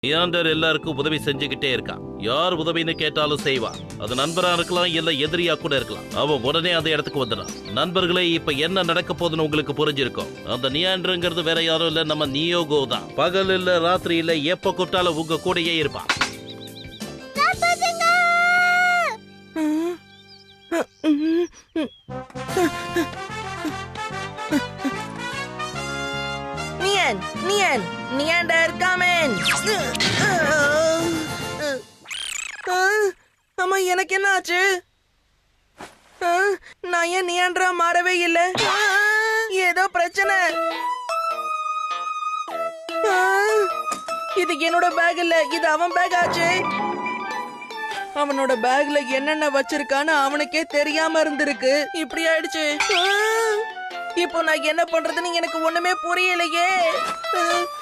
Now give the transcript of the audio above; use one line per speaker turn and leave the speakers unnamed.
தியாண்டர் எல்லாருக்கும் உதவி செஞ்சுக்கிட்டே இருக்கான் யார் உதவின்னு கேட்டாலும் செய்வான் அது நண்பரா இருக்கலாம் இல்ல எதிரியா கூட இருக்கலாம் அவன் உடனே அந்த இடத்துக்கு வந்துடான் நண்பர்களே இப்ப என்ன நடக்க போகுதுன்னு உங்களுக்கு புரிஞ்சிருக்கும் அந்த நியாண்டருங்கிறது வேற யாரும் இல்ல நம்ம நியோகோ தான் பகல் இல்ல ராத்திரி இல்ல எப்ப கூப்பிட்டாலும் உங்க கூடயே இருப்பான்
நியன் நியன் நியாண்டர் கமென் அம்மா எனக்கு என்ன ஆச்சு ஆ, நான் ஏன் நியாண்டரா மாறவே இல்லை ஏதோ பிரச்சனை ஆ, இது என்னோட பேக் இல்ல இது அவன் பேக் ஆச்சு அவனோட பேக்ல என்னென்ன வச்சிருக்கான்னு அவனுக்கே தெரியாம இருந்திருக்கு இப்படி ஆயிடுச்சு ஆ, இப்போ நான் என்ன பண்றதுன்னு எனக்கு ஒண்ணுமே புரியலையே ஆ,